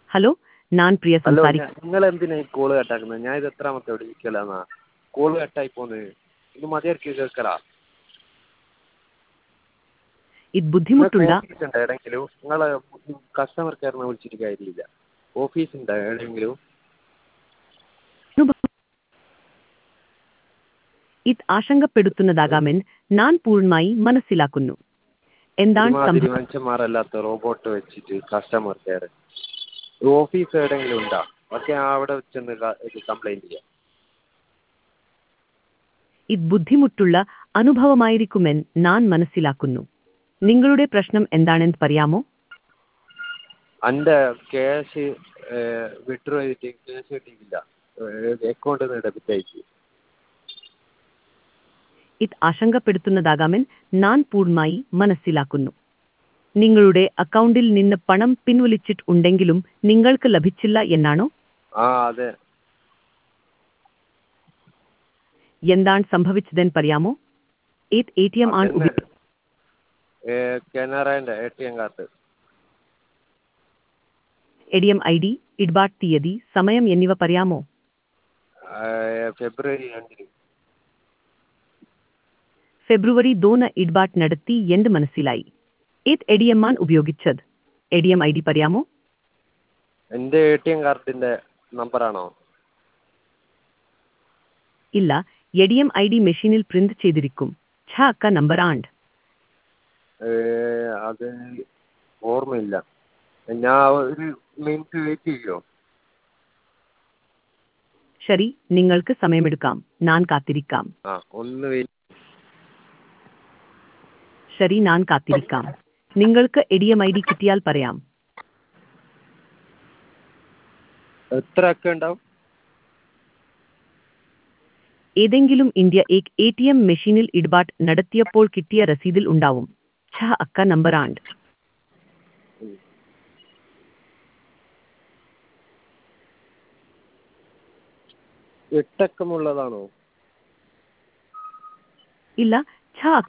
hello ഞാൻ പ്രിയ hello സംസാരിക്കുന്നു നിങ്ങൾ എന്തിനാ ഈ കോള് കട്ടാക്കുന്നത് ഞാൻ ഇത് എത്രാമത്തെ വിളിക്കലാന്നാ കോള് കട്ടായി പോന്ന് ഇത് മതിയായിരിക്കും കേൾക്കലാ ഇത് ബുദ്ധിമുട്ടുള്ള ഓഫീസ് ഉണ്ടോ എവിടെയെങ്കിലും നിങ്ങളെ കസ്റ്റമർ കെയറിനെ വിളിച്ചിട്ട് കാര്യമില്ല ഓഫീസ് ഉണ്ടോ എവിടെയെങ്കിലും അനുഭവം ഇത് ആശങ്കപ്പെടുത്തുന്നതാകാമെന്ന് ഞാൻ പൂർണ്ണമായി മനസ്സിലാക്കുന്നു എന്താണ് ഒരുമാതിരി സംഭവം മനുഷ്യന്മാരല്ലാത്ത റോബോട്ട് വെച്ചിട്ട് കസ്റ്റമർ കെയർ ഓഫീസ് എവിടെയെങ്കിലും ഉണ്ടോ ഓക്കെ അവിടെ ചെന്ന് ക- ഇത് കംപ്ലൈൻറ്റ് ചെയ്യാം ഇത് ബുദ്ധിമുട്ടുള്ള അനുഭവമായിരിക്കുമെന്ന് ഞാൻ മനസ്സിലാക്കുന്നു നിങ്ങളുടെ പ്രശ്നം എന്താണെന്ന് പറയാമോ എൻ്റെ ക്യാഷ് വിഡ്രോ ചെയ്തിട്ട് ക്യാഷ് കിട്ടിയിട്ടില്ല അക്കൗണ്ടിൽ നിന്ന് ഡെബിറ്റ് ആയിട്ട് ഇത് ആശങ്കപ്പെടുത്തുന്നതാകാമെന്ന് ഞാൻ പൂർണ്ണമായി മനസ്സിലാക്കുന്നു നിങ്ങളുടെ അക്കൗണ്ടിൽ നിന്ന് പണം പിൻവലിച്ചിട്ടുണ്ടെങ്കിലും നിങ്ങൾക്ക് ലഭിച്ചില്ല എന്നാണോ ആ അതെ എന്താണ് സംഭവിച്ചതെന്ന് പറയാമോ ഏത് എ ടി എം ആണ് ഉപ- കനറേൻ്റെ A T M card A D M I D ഇടപാട് തീയതി സമയം എന്നിവ പറയാമോ ഫെബ്രുവരി രണ്ടിന് ഫെബ്രുവരി ദോന് ഇടപാട് നടത്തി എന്ന് മനസ്സിലായി ഏത് എ ഡി എം ആണ് ഉപയോഗിച്ചത് A D M I D പറയാമോ എൻ്റെ എ ടി എം കാർഡിൻ്റെ നമ്പറാണോ ഇല്ല A D M I D മെഷീനിൽ പ്രിന്റ് ചെയ്തിരിക്കും ഛ അക്ക നമ്പർ ആണ്ട് അത് ഓർമ്മയില്ല ഞാൻ ഒരു മിനിറ്റ് വെയിറ്റ് ചെയ്യുമോ ശരി നിങ്ങൾക്ക് സമയമെടുക്കാം ഞാൻ കാത്തിരിക്കാം ആ ഒന്ന് വെയിറ്റ് ശരി ഞാൻ കാത്തിരിക്കാം നിങ്ങൾക്ക് A D M I D കിട്ടിയാൽ പറയാം എത്ര ഒക്കെ ഉണ്ടാവും ഏതെങ്കിലും ഇന്ത്യ ഏക് എ ടി എം മെഷീനിൽ ഇടപാട് നടത്തിയപ്പോൾ കിട്ടിയ രസീതിൽ ഉണ്ടാവും ഛ അക്ക നമ്പർ ആണ്ട് എട്ടക്കമുള്ളതാണോ ഇല്ല ഛ